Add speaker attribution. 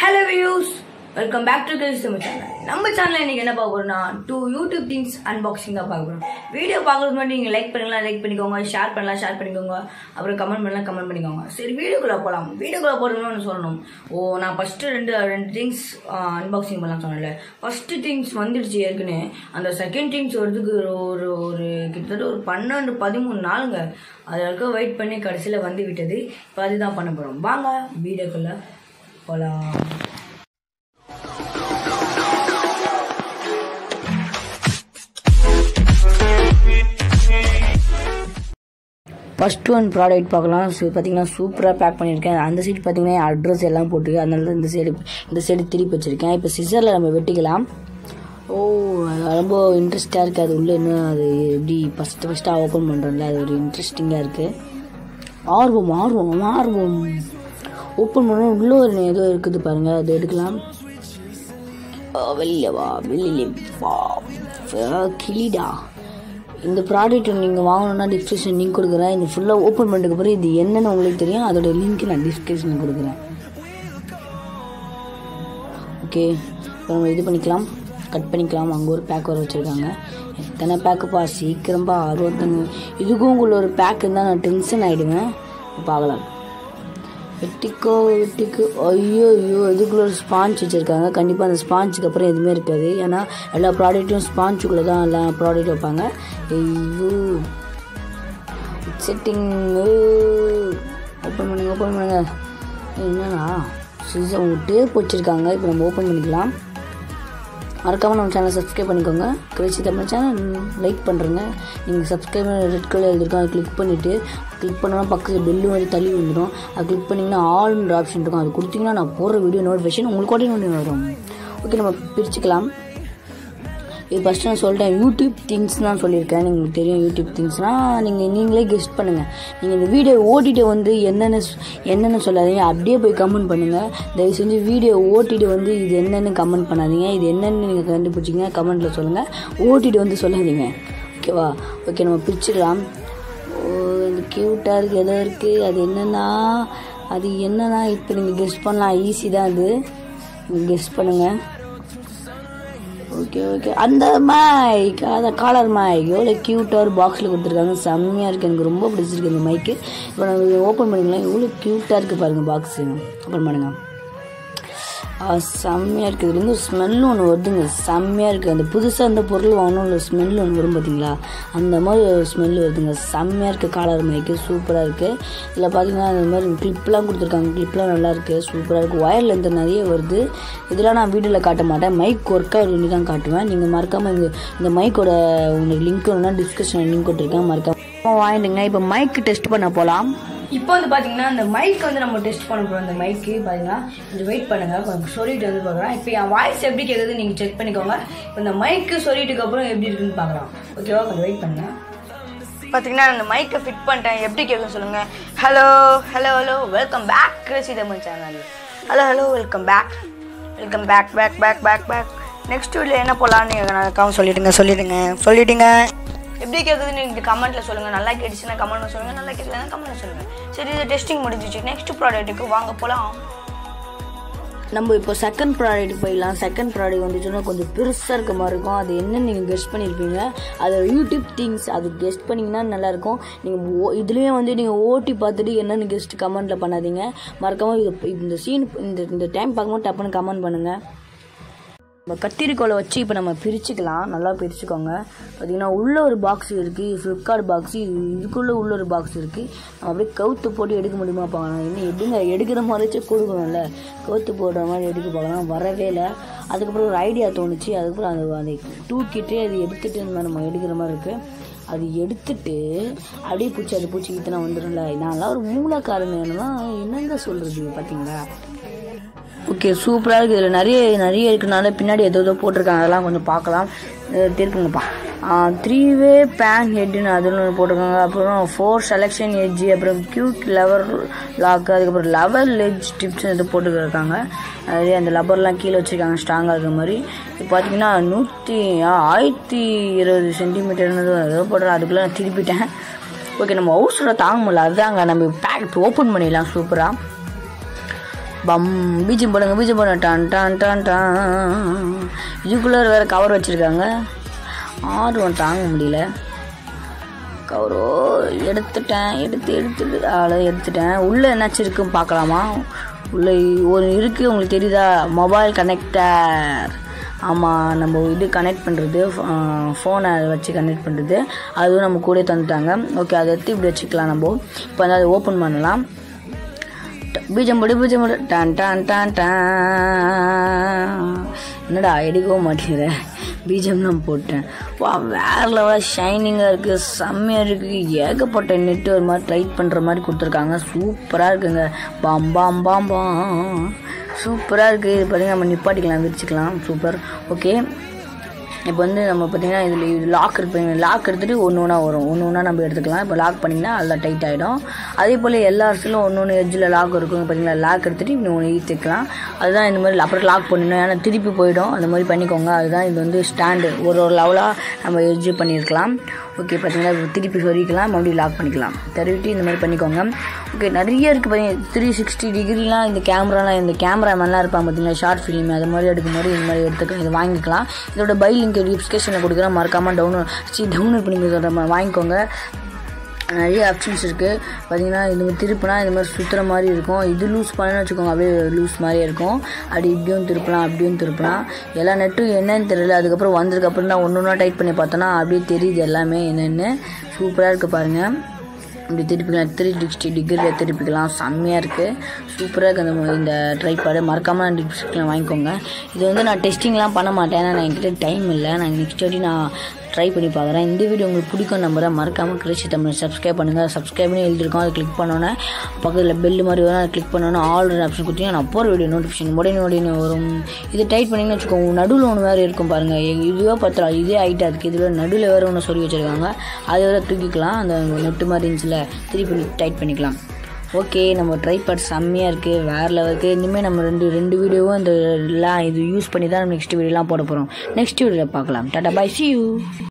Speaker 1: hello views welcome back to கிரிஸ் நம்ம channel நம்ம சேனல் இன்னைக்கு என்ன பார்க்க போறோம்னா டூ யூடியூப் திங்ஸ் அன்பாக்சிங் தான் பார்க்க போறோம் வீடியோ பார்க்கறது முன்னாடி நீங்கள் லைக் பண்ணலாம் லைக் பண்ணிக்கோங்க ஷேர் பண்ணலாம் ஷேர் பண்ணிக்கோங்க அப்புறம் கமெண்ட் பண்ணலாம் கமெண்ட் பண்ணிக்கோங்க சரி வீடியோக்குள்ள போகலாம் வீடியோக்குள்ள போகிறதுன்னு ஒன்று சொல்லணும் ஓ நான் ஃபஸ்ட்டு ரெண்டு ரெண்டு திங்ஸ் அன்பாக்சிங் பண்ணலாம் சொன்னேன்ல ஃபஸ்ட்டு திங்ஸ் வந்துடுச்சு ஏற்கனவே அந்த செகண்ட் திங்ஸ் வரதுக்கு ஒரு ஒரு கிட்டத்தட்ட ஒரு பன்னெண்டு பதிமூணு நாளுங்க அதற்கு வெயிட் பண்ணி கடைசியில் வந்து விட்டது இப்போ அதுதான் பண்ண போகிறோம் வாங்க வீடியோக்குள்ள போகலாம் ஃபர்ஸ்ட் ஒன் ப்ராடக்ட் பார்க்கலாம் ஸோ பார்த்தீங்கன்னா சூப்பராக பேக் பண்ணியிருக்கேன் அந்த சைடு பார்த்தீங்கன்னா அட்ரஸ் எல்லாம் போட்டு அதனால தான் இந்த சைடு இந்த சைடு திருப்பி வச்சுருக்கேன் இப்போ சிசரில் நம்ம வெட்டிக்கலாம் ஓ ரொம்ப இன்ட்ரெஸ்டாக இருக்குது அது உள்ளே இன்னும் அது எப்படி ஃபஸ்ட்டு ஃபஸ்ட்டாக ஓப்பன் பண்ணுறோம்ல அது ஒரு இன்ட்ரெஸ்டிங்காக இருக்குது ஆர்வம் ஆர்வம் ஆர்வம் ஓப்பன் பண்ண உள்ளே ஒரு ஏதோ இருக்குது பாருங்கள் அது எடுக்கலாம் ஆ, வெளியில வா வெளியில வா ஆ, கிளிடா இந்த ப்ராடக்ட் நீங்கள் வாங்கணும்னா டிஸ்கிரிப்ஷன் லிங்க் கொடுக்குறேன் இந்த ஃபுல்லாக ஓப்பன் பண்ணதுக்கு அப்புறம் இது என்னன்னு உங்களுக்கு தெரியும் அதோட லிங்க் நான் டிஸ்கிரிப்ஷனில் கொடுக்குறேன் ஓகே இப்போ நம்ம இது பண்ணிக்கலாம் கட் பண்ணிக்கலாம் அங்கே ஒரு பேக் வர வச்சுருக்காங்க எத்தனை பேக்குப்பா சீக்கிரம்பா அறுபத்தொன்று இதுக்கும் உள்ள ஒரு பேக் இருந்தால் நான் டென்ஷன் ஆகிடுவேன் பார்க்கலாம் வெட்டிக்கோ வெட்டிக்கோ ஐயோ ஐயோ இதுக்குள்ள ஒரு ஸ்பாஞ்ச் வச்சுருக்காங்க கண்டிப்பாக அந்த ஸ்பாஞ்சுக்கு அப்புறம் எதுவுமே இருக்காது ஏன்னா எல்லா ப்ராடக்ட்டும் ஸ்பாஞ்சுக்குள்ளே தான் எல்லா ப்ராடக்ட் வைப்பாங்க ஐயோ செட்டிங் ஓப்பன் பண்ணுங்க ஓப்பன் பண்ணுங்க என்னன்னா சீசன் டேப் வச்சுருக்காங்க இப்போ நம்ம ஓப்பன் பண்ணிக்கலாம் மறக்காமல் நம்ம சேனலை சப்ஸ்கிரைப் பண்ணிக்கோங்க கிரேசி தமிழ் சேனல் லைக் பண்ணுறேங்க நீங்கள் சப்ஸ்கிரைப் ரெட் கலர் எழுதிருக்கோம் அதை கிளிக் பண்ணிவிட்டு கிளிக் பண்ணோன்னா பக்கத்தில் பெல்லு வந்து தள்ளி வந்துடும் அது கிளிக் பண்ணிங்கன்னா ஆல்ன்ற ஆப்ஷன் இருக்கும் அது கொடுத்தீங்கன்னா நான் போடுற வீடியோ நோட்டிஃபிகேஷன் உங்களுக்கு உடனே உடனே வரும் ஓகே நம்ம பிரிச்சுக்கலாம் இது ஃபஸ்ட்டு நான் சொல்லிட்டேன் யூடியூப் திங்ஸ் தான் சொல்லியிருக்கேன் உங்களுக்கு தெரியும் யூடியூப் திங்ஸ்னால் நீங்கள் நீங்களே கெஸ்ட் பண்ணுங்கள் நீங்கள் இந்த வீடியோ ஓட்டிட்டு வந்து என்னென்ன சொ- என்னென்ன சொல்லாதீங்க அப்படியே போய் கமெண்ட் பண்ணுங்கள் தயவு செஞ்சு வீடியோ ஓட்டிட்டு வந்து இது என்னென்னு கமெண்ட் பண்ணாதீங்க இது என்னென்னு நீங்கள் கண்டுபிடிச்சிங்க கமெண்ட்டில் சொல்லுங்கள் ஓட்டிட்டு வந்து சொல்லாதீங்க ஓகேவா ஓகே நம்ம பிரிச்சுக்கலாம் ஓ இது க்யூட்டாக இருக்குது எதோ இருக்குது அது என்னன்னா அது என்னன்னா இப்போ நீங்கள் கெஸ்ட் பண்ணலாம் ஈஸி தான் அது நீங்கள் கெஸ்ட் பண்ணுங்கள் ஓகே ஓகே அந்த மைக் அந்த காலர் மைக் எவ்வளோ க்யூட்டாக ஒரு பாக்ஸில் கொடுத்துருக்காங்க செம்மையாக இருக்குது எனக்கு ரொம்ப பிடிச்சிருக்கு இந்த மைக்கு இப்போ நம்ம ஓப்பன் பண்ணிக்கலாம் எவ்வளோ க்யூட்டாக இருக்குது பாருங்கள் பாக்ஸு ஓப்பன் பண்ணுங்கள் ஆ, செம்மையாக இருக்குது இதுலேருந்து ஒரு ஸ்மெல் ஒன்று வருதுங்க செம்மையாக இருக்குது அந்த புதுசாக அந்த பொருள் வாங்கணும் ஒரு ஸ்மெல் ஒன்று வரும் பார்த்தீங்களா அந்த மாதிரி ஒரு ஸ்மெல் வருதுங்க செம்மையாக இருக்குது காலர் மைக்கு சூப்பராக இருக்குது இதில் பார்த்தீங்கன்னா இந்த மாதிரி கிளிப்லாம் கொடுத்துருக்காங்க கிளிப்லாம் நல்லா இருக்குது சூப்பராக இருக்குது ஒயர் லென்த் நிறைய வருது இதெல்லாம் நான் வீடியோவில் காட்ட மாட்டேன் மைக் ஒர்க்காக வேண்டி தான் காட்டுவேன் நீங்கள் மறக்காமல் இந்த இந்த மைக்கோட உங்களுக்கு லிங்க் வேணும்னா டிஸ்கிரிப்ஷன் லிங்க் கொடுத்துருக்கேன் மறக்காம வாங்கிடுங்க இப்போ மைக் டெஸ்ட் பண்ண போகலாம் இப்போ வந்து பார்த்தீங்கன்னா இந்த மைக் வந்து நம்ம டெஸ்ட் பண்ண போகிறோம் இந்த மைக்கு பார்த்தீங்கன்னா கொஞ்சம் வெயிட் பண்ணுங்க கொஞ்சம் சொல்லிட்டு வந்து பார்க்குறேன் இப்போ என் வாய்ஸ் எப்படி கேட்குது நீங்கள் செக் பண்ணிக்கோங்க இப்போ இந்த மைக்கு சொல்லிட்டுக்கு அப்புறம் எப்படி இருக்குன்னு பார்க்கலாம் ஓகேவா கொஞ்சம் வெயிட் பண்ணுங்க பார்த்தீங்கன்னா இந்த மைக்கை ஃபிட் பண்ணிட்டேன் எப்படி கேட்குன்னு சொல்லுங்கள் hello hello hello welcome back Krishi Tamil channel hello hello welcome back welcome back back back back back next video என்ன போகலான்னு நான் சொல்லிடுங்க சொல்லிடுங்க சொல்லிடுங்க எப்படி கேட்குது நீங்கள் கமெண்ட்டில் சொல்லுங்கள் நல்லா கேட்டுச்சுன்னா கமெண்ட்டில் சொல்லுங்கள் நல்லா கேட்கலன்னா கமெண்ட்டில் சொல்லுங்கள் சரி இது டெஸ்டிங் முடிஞ்சிச்சு நெக்ஸ்ட் ப்ராடக்ட்டுக்கு வாங்க போகலாம் நம்ம இப்போ செகண்ட் ப்ராடக்ட் போயிடலாம் செகண்ட் ப்ராடக்ட் வந்துச்சுன்னா கொஞ்சம் பெருசாக இருக்க மாதிரி இருக்கும் அது என்னன்னு நீங்கள் கெஸ்ட் பண்ணியிருப்பீங்க அது யூடியூப் திங்ஸ் அது கெஸ்ட் பண்ணிங்கன்னா நல்லாயிருக்கும் நீங்கள் இதுலேயே வந்து நீங்கள் ஓட்டி பார்த்துட்டு என்னென்னு கெஸ்ட் கமெண்ட்டில் பண்ணாதீங்க மறக்காமல் இது இந்த சீன் இந்த இந்த டைம் பார்க்கும்போது டப்புன்னு கமெண்ட் பண்ணுங்கள் நம்ம கத்திரிக்கோலை வச்சு இப்போ நம்ம பிரிச்சுக்கலாம் நல்லா பிரிச்சுக்கோங்க பார்த்தீங்கன்னா உள்ள ஒரு பாக்ஸ் இருக்குது ஃப்ளிப்கார்ட் பாக்ஸ் இது இதுக்குள்ளே உள்ள ஒரு பாக்ஸ் இருக்குது நம்ம அப்படியே கவுத்து போட்டு எடுக்க முடியுமா பார்க்கலாம் என்ன எடுங்க எடுக்கிற மாதிரிச்சும் கொடுக்கணும்ல கவுத்து போடுற மாதிரி எடுக்க பார்க்கலாம் வரவே இல்லை அதுக்கப்புறம் ஒரு ஐடியா தோணுச்சு அதுக்கப்புறம் அது அதை தூக்கிட்டு அது எடுத்துட்டு இந்த மாதிரி நம்ம எடுக்கிற மாதிரி இருக்குது அது எடுத்துட்டு அப்படியே பூச்சி அது பூச்சி கிட்டனா வந்துடும்ல நான்லாம் ஒரு மூலக்காரங்கன்னா என்னங்க சொல்கிறது பார்த்தீங்களா ஓகே சூப்பராக இருக்குது இதில் நிறைய நிறைய இருக்கனால பின்னாடி ஏதோ ஏதோ போட்டிருக்காங்க அதெல்லாம் கொஞ்சம் பார்க்கலாம் அஹ் இருக்குங்கப்பா த்ரீ வே பேன் ஹெட்னு அதுன்னு ஒன்று போட்டிருக்காங்க அப்புறம் ஃபோர் செலெக்ஷன் எட்ஜி அப்புறம் க்யூட் லெவர் லாக் அதுக்கப்புறம் லெவல் எட்ஜ் டிப்ஸ் எது போட்டுருக்காங்க அதே அந்த லப்பர்லாம் கீழே வச்சுருக்காங்க ஸ்ட்ராங்காக இருக்கிற மாதிரி இப்போ பார்த்தீங்கன்னா நூற்றி ஆயிரத்தி இருபது சென்டிமீட்டர்னு ஏதோ போடுறேன் அதுக்குள்ளே நான் திருப்பிட்டேன் ஓகே நம்ம ஹவுஸோட தாங்க முடியல அதுதாங்க நம்ம பேக் ஓப்பன் பண்ணிடலாம் சூப்பராக பம் பீஜம் போடுங்க பீஜம் போடுங்க டான் டான் டான் டான் இதுக்குள்ளே வேறு கவர் வச்சுருக்காங்க ஆர்வம் தாங்க முடியல கவரோ எடுத்துட்டேன் எடுத்து எடுத்துட்டு ஆளை எடுத்துட்டேன் உள்ளே என்னாச்சும் இருக்குன்னு பார்க்கலாமா உள்ளே ஒரு இருக்குது உங்களுக்கு தெரியுதா மொபைல் கனெக்டர் ஆமாம் நம்ம இது கனெக்ட் பண்ணுறது ஃபோனை வச்சு கனெக்ட் பண்ணுறது அதுவும் நம்ம கூட தந்துட்டாங்க ஓகே அதை எடுத்து இப்படி வச்சுக்கலாம் நம்ம இப்போ வந்து அதை ஓப்பன் பண்ணலாம் பீஜம் போடு பீஜம் போடு டான் டான் டான் டான் என்னடா எடுக்கவும் மாட்டேங்கிற பீஜம்லாம் போட்டேன் வா வேற லெவல் ஷைனிங்காக இருக்குது செம்மையாக இருக்குது ஏகப்பட்ட நெட்டு ஒரு மாதிரி டைட் பண்ணுற மாதிரி கொடுத்துருக்காங்க சூப்பராக இருக்குங்க பாம் பாம் பாம் பாம் சூப்பராக இருக்குது இது பார்த்தீங்கன்னா நம்ம நிப்பாட்டிக்கலாம் விரிச்சிக்கலாம் சூப்பர் ஓகே இப்போ வந்து நம்ம பார்த்தீங்கன்னா இதில் இது லாக் இருப்பீங்க லாக் எடுத்துகிட்டு ஒன்று ஒன்றா வரும் ஒன்று ஒன்றா நம்ம எடுத்துக்கலாம் இப்போ லாக் பண்ணிங்கன்னா அதில் டைட் ஆகிடும் அதே போல் எல்லா அரசிலும் ஒன்று ஒன்று எட்ஜில் லாக் இருக்கும் பார்த்தீங்களா லாக் எடுத்துகிட்டு இன்னும் ஒன்று ஈத்துக்கலாம் அதுதான் இந்த மாதிரி அப்புறம் லாக் பண்ணணும் ஏன்னா திருப்பி போயிடும் அந்த மாதிரி பண்ணிக்கோங்க அதுதான் இது வந்து ஸ்டாண்டு ஒரு ஒரு லெவலாக நம்ம எட்ஜு பண்ணியிருக்கலாம் ஓகே பார்த்தீங்கன்னா இது திருப்பி சொருகிக்கலாம் மறுபடியும் லாக் பண்ணிக்கலாம் தருவிட்டு இந்த மாதிரி பண்ணிக்கோங்க ஓகே நிறைய இருக்குது பார்த்தீங்கன்னா த்ரீ சிக்ஸ்டி டிகிரிலாம் இந்த கேமராலாம் இந்த கேமராமேன்லாம் இருப்பாங்க பார்த்தீங்களா ஷார்ட் ஃபிலிம் அது மாதிரி எடுக்கும்போது இந்த மாதிரி எடுத்துக்கலாம் இதை வாங்கிக்கலாம் இதோட பை லிங்க் டிஸ்கிரிப்ஷனில் கொடுக்குறேன் மறக்காமல் டவுன்லோட் சி டவுன்லோட் பண்ணி சொல்கிற மாதிரி வாங்கிக்கோங்க நிறைய ஆப்ஷன்ஸ் இருக்குது பார்த்தீங்கன்னா இது மாதிரி திருப்பினா இந்த மாதிரி சுற்றுற மாதிரி இருக்கும் இது லூஸ் பண்ணணும்னு வச்சுக்கோங்க அப்படியே லூஸ் மாதிரியே இருக்கும் அப்படி இப்படியும் திருப்பலாம் அப்படியும் திருப்பலாம் எல்லா நெட்டும் என்னன்னு தெரியல அதுக்கப்புறம் வந்ததுக்கப்புறம் தான் ஒன்று ஒன்றா டைட் பண்ணி பார்த்தோன்னா அப்படியே தெரியுது எல்லாமே என்னென்னு சூப்பராக இருக்குது பாருங்கள் இப்படி திருப்பிக்கலாம் த்ரீ சிக்ஸ்டி டிகிரியில் திருப்பிக்கலாம் செம்மையாக இருக்குது சூப்பராக இருக்குது அந்த இந்த ட்ரைபாடு மறக்காமல் டிஸ்கிரிப்ஷனில் வாங்கிக்கோங்க இது வந்து நான் டெஸ்டிங்லாம் பண்ண மாட்டேன் ஏன்னா நான் என்கிட்ட டைம் இல்லை நான் நெக்ஸ்ட் வாட்டி நான் ட்ரை பண்ணி பார்க்குறேன் இந்த வீடியோ உங்களுக்கு பிடிக்கும் நம்புறேன் மறக்காமல் கிருஷி தமிழ் சப்ஸ்கிரைப் பண்ணுங்கள் சப்ஸ்கிரைப்னு எழுதிருக்கோம் அதை கிளிக் பண்ணோன்னே பக்கத்தில் பெல் மாதிரி வரும் அதை கிளிக் பண்ணோன்னே ஆல் ஆப்ஷன் கொடுத்தீங்கன்னா நான் போகிற வீடியோ நோட்டிஃபிகேஷன் உடனே உடனே வரும் இது டைட் பண்ணிங்கன்னு வச்சுக்கோங்க நடுவில் ஒன்று வேறு இருக்கும் பாருங்கள் இதுவே பத்திரம் இதே ஹைட்டாக இருக்குது இதில் நடுவில் வேறு ஒன்று சொல்லி வச்சுருக்காங்க அதை வேறு தூக்கிக்கலாம் அந்த நெட்டு மாதிரி இருந்துச்சுல திருப்பி டைட் பண்ணிக்கலாம் ஓகே நம்ம ட்ரைபாட் செம்மையாக இருக்குது வேறு லெவலுக்கு இனிமேல் நம்ம ரெண்டு ரெண்டு வீடியோவும் இந்த எல்லாம் இது யூஸ் பண்ணி தான் நம்ம நெக்ஸ்ட் வீடியோலாம் போட போகிறோம் நெக்ஸ்ட் வீடியோவில் பார்க்கலாம் டாட்டா பை சி யூ